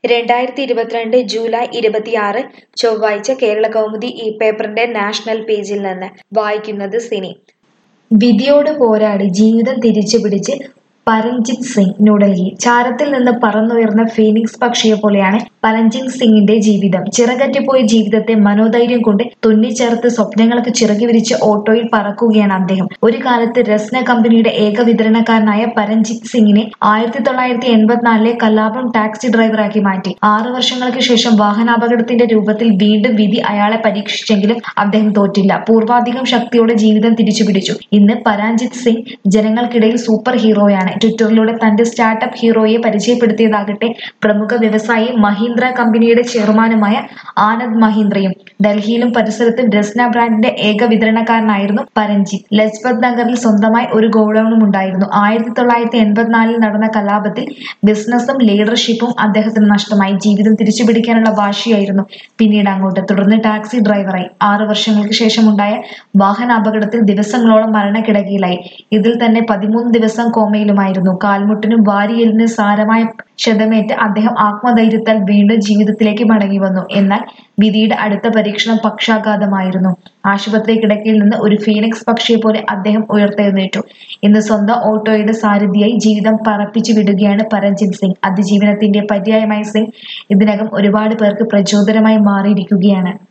രണ്ടായിരത്തി ഇരുപത്തിരണ്ട് ജൂലൈ ഇരുപത്തിയാറ് ചൊവ്വാഴ്ച കേരള കൗമുദി ഈ പേപ്പറിന്റെ നാഷണൽ പേജിൽ നിന്ന് വായിക്കുന്നത് സിനി വിധിയോട് പോരാടി ജീവിതം തിരിച്ചുപിടിച്ച് പരംജിത് സിംഗ് ന്യൂഡൽഹി ചാരത്തിൽ നിന്ന് പറന്നുയർന്ന ഫീനിക്സ് പക്ഷിയെ പോലെയാണ് പരംജിത് സിംഗിന്റെ ജീവിതം ചിറകറ്റുപോയ ജീവിതത്തെ മനോധൈര്യം കൊണ്ട് തുന്നിച്ചേർത്ത് സ്വപ്നങ്ങൾക്ക് ചിറകി വിരിച്ച് ഓട്ടോയിൽ പറക്കുകയാണ് അദ്ദേഹം ഒരു കാലത്ത് രസ്ന കമ്പനിയുടെ ഏക വിതരണക്കാരനായ പരംജിത് സിംഗിനെ ആയിരത്തി തൊള്ളായിരത്തി എൺപത്തിനാലിലെ കലാപം ടാക്സി ഡ്രൈവറാക്കി മാറ്റി ആറ് വർഷങ്ങൾക്ക് ശേഷം വാഹനാപകടത്തിന്റെ രൂപത്തിൽ വീണ്ടും വിധി അയാളെ പരീക്ഷിച്ചെങ്കിലും അദ്ദേഹം തോറ്റില്ല പൂർവാധികം ശക്തിയോടെ ജീവിതം തിരിച്ചുപിടിച്ചു ഇന്ന് പരാജിത് സിംഗ് ജനങ്ങൾക്കിടയിൽ സൂപ്പർ ഹീറോയാണ് ട്വിറ്ററിലൂടെ തന്റെ സ്റ്റാർട്ടപ്പ് ഹീറോയെ പരിചയപ്പെടുത്തിയതാകട്ടെ പ്രമുഖ വ്യവസായി മഹീന്ദ്ര കമ്പനിയുടെ ചെയർമാനുമായ ആനന്ദ് മഹീന്ദ്രയും ഡൽഹിയിലും പരിസരത്തും രസ്ന ബ്രാൻഡിന്റെ ഏക വിതരണക്കാരനായിരുന്നു പരഞ്ജിത്ത് ലജ്പത് നഗറിൽ സ്വന്തമായി ഒരു ഗോഡൌണും ഉണ്ടായിരുന്നു ആയിരത്തി തൊള്ളായിരത്തി എൺപത്തിനാലിൽ നടന്ന കലാപത്തിൽ ബിസിനസ്സും ലീഡർഷിപ്പും അദ്ദേഹത്തിന് നഷ്ടമായി ജീവിതം തിരിച്ചുപിടിക്കാനുള്ള വാശിയായിരുന്നു പിന്നീട് അങ്ങോട്ട് തുടർന്ന് ടാക്സി ഡ്രൈവറായി ആറു വർഷങ്ങൾക്ക് ശേഷമുണ്ടായ വാഹനാപകടത്തിൽ ദിവസങ്ങളോളം മരണക്കിടക്കയിലായി ഇതിൽ തന്നെ പതിമൂന്ന് ദിവസം കോമയിലുമായിരുന്നു കാൽമുട്ടിനും വാരിയെല്ലിന് സാരമായ ക്ഷതമേറ്റ് അദ്ദേഹം ആത്മധൈര്യത്താൽ വീണ്ടും ജീവിതത്തിലേക്ക് മടങ്ങി വന്നു എന്നാൽ വിധിയുടെ അടുത്ത പരീക്ഷണം പക്ഷാഘാതമായിരുന്നു ആശുപത്രി കിടക്കയിൽ നിന്ന് ഒരു ഫീനിക്സ് പക്ഷിയെ പോലെ അദ്ദേഹം ഉയർത്തെഴുന്നേറ്റു ഇന്ന് സ്വന്തം ഓട്ടോയുടെ സാരഥിയായി ജീവിതം പറപ്പിച്ചു വിടുകയാണ് പരംജിത് സിംഗ് അതിജീവനത്തിന്റെ പര്യായമായ സിംഗ് ഇതിനകം ഒരുപാട് പേർക്ക് പ്രചോദനമായി മാറിയിരിക്കുകയാണ്